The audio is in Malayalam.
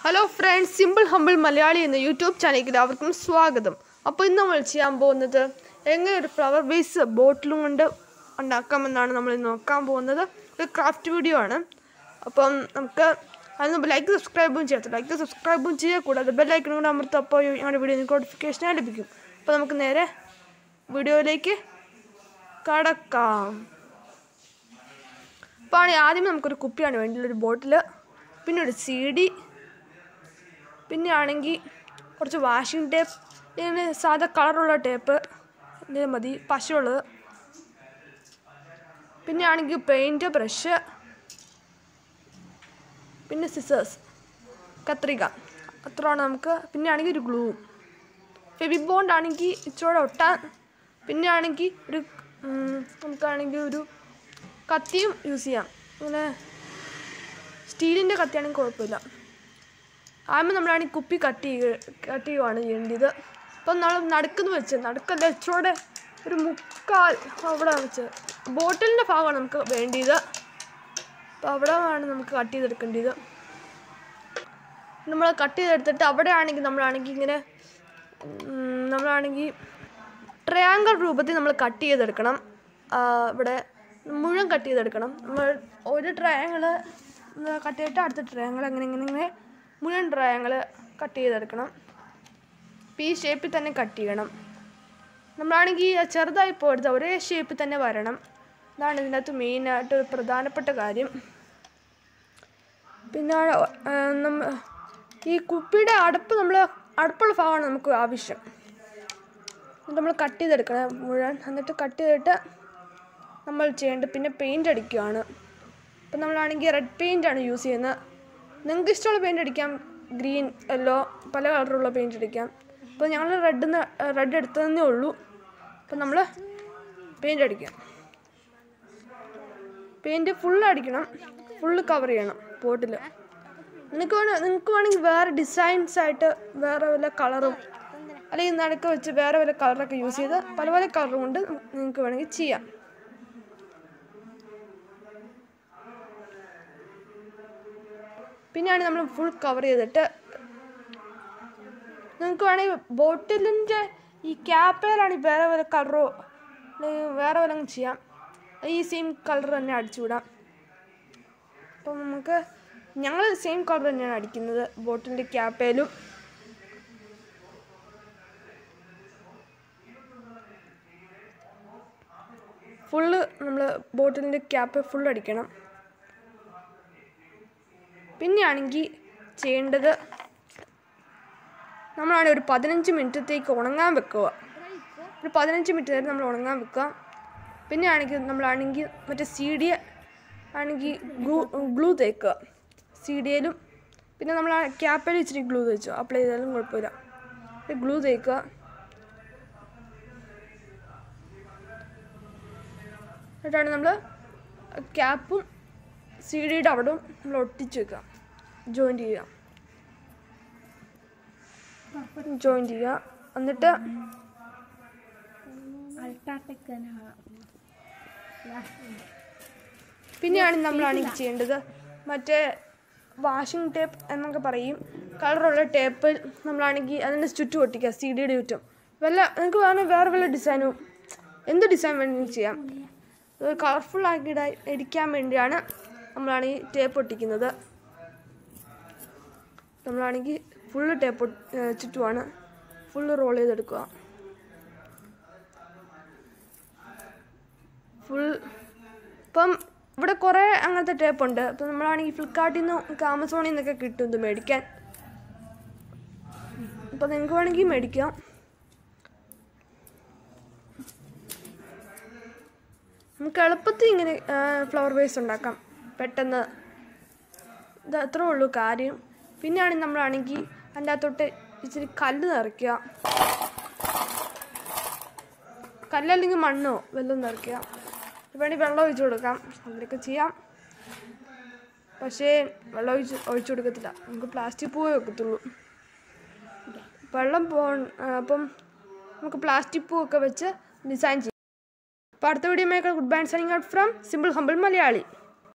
hello friends simple humble Malayali എന്ന യൂട്യൂബ് ചാനലിലേക്ക് എല്ലാവർക്കും സ്വാഗതം അപ്പോൾ ഇന്ന് നമ്മൾ ചെയ്യാൻ പോകുന്നത് എങ്ങനെ ഒരു ഫ്ലവർ ബേസ് ബോട്ടിലും കൊണ്ട് ഉണ്ടാക്കാമെന്നാണ് നമ്മൾ ഇന്ന് നോക്കാൻ പോകുന്നത് ഒരു ക്രാഫ്റ്റ് വീഡിയോ ആണ് അപ്പം നമുക്ക് അതിന് മുമ്പ് ലൈക്ക് സബ്സ്ക്രൈബും ചെയ്യാത്ത ലൈക്ക് സബ്സ്ക്രൈബും ചെയ്യുക കൂടാതെ ബെല്ലൈക്കനും കൂടെ അമർത്തും അപ്പോൾ ഞങ്ങളുടെ വീഡിയോ നിങ്ങൾക്ക് നോട്ടിഫിക്കേഷനായി ലഭിക്കും അപ്പോൾ നമുക്ക് നേരെ വീഡിയോയിലേക്ക് കടക്കാം അപ്പോൾ ആണെങ്കിൽ ആദ്യം നമുക്കൊരു കുപ്പിയാണ് വേണ്ടിയുള്ള ഒരു ബോട്ടിൽ പിന്നെ ഒരു സി ഡി പിന്നെ ആണെങ്കിൽ കുറച്ച് വാഷിംഗ് ടേപ്പ് ഇങ്ങനെ സാധാ കളറുള്ള ടേപ്പ് ഇത് മതി പശയുള്ളത് പിന്നെ ആണെങ്കിൽ പെയിൻറ്റ് ബ്രഷ് പിന്നെ സിസേഴ്സ് കത്രിക അത്രയാണ് നമുക്ക് പിന്നെ ആണെങ്കിൽ ഒരു ഗ്ലൂ ഫെബി ബോണ്ട് ആണെങ്കിൽ ഇച്ചിരി ഒട്ടാൻ പിന്നെ ആണെങ്കിൽ ഒരു ഉം, നമുക്കാണെങ്കിൽ ഒരു കത്തിയും യൂസ് ചെയ്യാം അങ്ങനെ സ്റ്റീലിൻ്റെ കത്തിയാണെങ്കിൽ കുഴപ്പമില്ല ആദ്യം നമ്മളാണ് ഈ കുപ്പി കട്ട് ചെയ്യുക കട്ട് ചെയ്യുകയാണ് ചെയ്യേണ്ടത് അപ്പം നമ്മൾ നടുക്കെന്ന് വെച്ച് നടുക്കല്ല ഇച്ചിരൂടെ ഒരു മുക്കാൽ അവിടെ വെച്ച് ബോട്ടിലിൻ്റെ ഭാഗമാണ് നമുക്ക് വേണ്ടിയത് അപ്പോൾ അവിടെ ആണ് നമുക്ക് കട്ട് ചെയ്തെടുക്കേണ്ടത് നമ്മൾ കട്ട് ചെയ്തെടുത്തിട്ട് അവിടെ ആണെങ്കിൽ നമ്മളാണെങ്കിൽ ഇങ്ങനെ ഉം, നമ്മളാണെങ്കിൽ ട്രയാങ്കിൾ രൂപത്തിൽ നമ്മൾ കട്ട് ചെയ്തെടുക്കണം ആ, ഇവിടെ മുഴുവൻ കട്ട് ചെയ്തെടുക്കണം നമ്മൾ ഒരു ട്രയാങ്കിൾ കട്ട് ചെയ്തിട്ട് അടുത്ത ട്രയാങ്കിൾ അങ്ങനെ ഇങ്ങനെ ഇങ്ങനെ മുഴുവൻ ട്രയാങ്കിൾ കട്ട് ചെയ്തെടുക്കണം അപ്പോൾ ഈ ഷേപ്പിൽ തന്നെ കട്ട് ചെയ്യണം നമ്മളാണെങ്കിൽ ചെറുതായി പോരുത് ഒരേ ഷേപ്പിൽ തന്നെ വരണം ഇതാണ് ഇതിനകത്ത് മെയിനായിട്ട് ഒരു പ്രധാനപ്പെട്ട കാര്യം പിന്നെ ആ, നമ്മ ഈ കുപ്പിയുടെ അടപ്പ് നമ്മൾ അടപ്പുള്ള ഭാഗമാണ് നമുക്ക് ആവശ്യം എന്നിട്ട് നമ്മൾ കട്ട് ചെയ്തെടുക്കണം മുഴുവൻ എന്നിട്ട് കട്ട് ചെയ്തിട്ട് നമ്മൾ ചെയ്യേണ്ടത് പിന്നെ പെയിൻ്റ് അടിക്കുകയാണ് ഇപ്പം നമ്മളാണെങ്കിൽ റെഡ് പെയിൻ്റ് ആണ് യൂസ് ചെയ്യുന്നത് നിങ്ങൾക്ക് ഇഷ്ടമുള്ള പെയിൻ്റ് അടിക്കാം ഗ്രീൻ യെല്ലോ പല കളറുള്ള പെയിൻ്റ് അടിക്കാം അപ്പോൾ ഞങ്ങൾ റെഡ് റെഡ് എടുത്തതന്നേ ഉള്ളൂ അപ്പം നമ്മൾ പെയിൻ്റ് അടിക്കാം പെയിൻറ്റ് ഫുള്ള് അടിക്കണം ഫുള്ള് കവർ ചെയ്യണം പോട്ടിൽ നിങ്ങൾക്ക് വേണ നിങ്ങൾക്ക് വേണമെങ്കിൽ വേറെ ഡിസൈൻസ് ആയിട്ട് വേറെ വല്ല കളറും അല്ലെങ്കിൽ നടുക്ക് വെച്ച് വേറെ വല്ല കളറൊക്കെ യൂസ് ചെയ്ത് പല പല കളറും കൊണ്ട് നിങ്ങൾക്ക് വേണമെങ്കിൽ ചെയ്യാം പിന്നെയാണ് നമ്മൾ ഫുൾ കവർ ചെയ്തിട്ട് നിങ്ങൾക്ക് വേണമെങ്കിൽ ബോട്ടിലിൻ്റെ ഈ ക്യാപ്പയിലാണ് വേറെ വല്ല കളറോ അല്ലെങ്കിൽ വേറെ വല്ലതും ചെയ്യാം ഈ സെയിം കളർ തന്നെ അടിച്ചുവിടാം അപ്പം നമുക്ക് ഞങ്ങൾ സെയിം കളർ തന്നെയാണ് അടിക്കുന്നത് ബോട്ടിൻ്റെ ക്യാപ്പയിലും ഫുള്ള് നമ്മൾ ബോട്ടിലിൻ്റെ ക്യാപ്പ് ഫുൾ അടിക്കണം പിന്നെയാണെങ്കിൽ ചെയ്യേണ്ടത് നമ്മളാണ് ഒരു പതിനഞ്ച് മിനിറ്റത്തേക്ക് ഉണങ്ങാൻ വെക്കുക ഒരു പതിനഞ്ച് മിനിറ്റ് നേരം നമ്മൾ ഉണങ്ങാൻ വെക്കുക പിന്നെ ആണെങ്കിൽ നമ്മളാണെങ്കിൽ മറ്റേ സി ഡി ആണെങ്കിൽ ഗ്ലൂ ഗ്ലൂ തേക്കുക സി ഡിയിലും പിന്നെ നമ്മൾ ആ ക്യാപ്പിൽ ഇച്ചിരി ഗ്ലൂ തേച്ചു അപ്ലൈ ചെയ്താലും കുഴപ്പമില്ല ഗ്ലൂ തേക്കുക എന്നിട്ടാണ് നമ്മൾ ക്യാപ്പും സി ഡിയുടെ അവിടെയും നമ്മൾ ഒട്ടിച്ച് വെക്കുക ജോയിൻറ്റ് ചെയ്യുക ജോയിൻറ്റ് ചെയ്യുക എന്നിട്ട് പിന്നെയാണ് നമ്മളാണെങ്കിൽ ചെയ്യേണ്ടത് മറ്റേ വാഷിംഗ് ടേപ്പ് എന്നൊക്കെ പറയും കളറുള്ള ടേപ്പ് നമ്മളാണെങ്കിൽ അതിൻ്റെ ചുറ്റും ഒട്ടിക്കുക സി ഡിയുടെ ചുറ്റും വല്ല നിങ്ങൾക്ക് വേണമെങ്കിൽ വേറെ വല്ല ഡിസൈനും എന്ത് ഡിസൈൻ വേണമെങ്കിലും ചെയ്യാം അത് കളർഫുൾ ആക്കി ഇടാ- ഇരിക്കാൻ വേണ്ടിയാണ് നമ്മളാണെങ്കിൽ ടേപ്പ് ഒട്ടിക്കുന്നത് നമ്മളാണെങ്കിൽ ഫുള്ള് ടേപ്പ് ചുറ്റുമാണ് ഫുള്ള് റോൾ ചെയ്തെടുക്കുക ഫുൾ ഇപ്പം ഇവിടെ കുറേ അങ്ങനത്തെ ടേപ്പ് ഉണ്ട് ഇപ്പം നമ്മളാണെങ്കിൽ ഫ്ലിപ്കാർട്ടിൽ നിന്നും ആമസോണിൽ നിന്നൊക്കെ കിട്ടും ഇത് മേടിക്കാൻ അപ്പം നിങ്ങൾക്ക് വേണമെങ്കിൽ മേടിക്കാം നമുക്ക് എളുപ്പത്തിൽ ഇങ്ങനെ ഫ്ലവർ വേസ് ഉണ്ടാക്കാം പെട്ടെന്ന് ഇത് അത്രേ ഉള്ളൂ കാര്യം പിന്നെയാണ് നമ്മളാണെങ്കിൽ അതിൻ്റെ അകത്തോട്ട് ഇച്ചിരി കല്ല് നിറയ്ക്കുക കല്ലല്ലെങ്കിൽ മണ്ണോ വെള്ളം നിറയ്ക്കുക വേണമെങ്കിൽ വെള്ളം ഒഴിച്ചു കൊടുക്കാം അങ്ങനെയൊക്കെ ചെയ്യാം പക്ഷേ വെള്ളം ഒഴിച്ച് ഒഴിച്ചു കൊടുക്കത്തില്ല നമുക്ക് പ്ലാസ്റ്റിക് പൂവേ വെക്കത്തുള്ളൂ വെള്ളം പോ അപ്പം നമുക്ക് പ്ലാസ്റ്റിക് പൂവൊക്കെ വെച്ച് ഡിസൈൻ ചെയ്യാം അപ്പോൾ അടുത്ത video maker good bye signing out from simple humble Malayali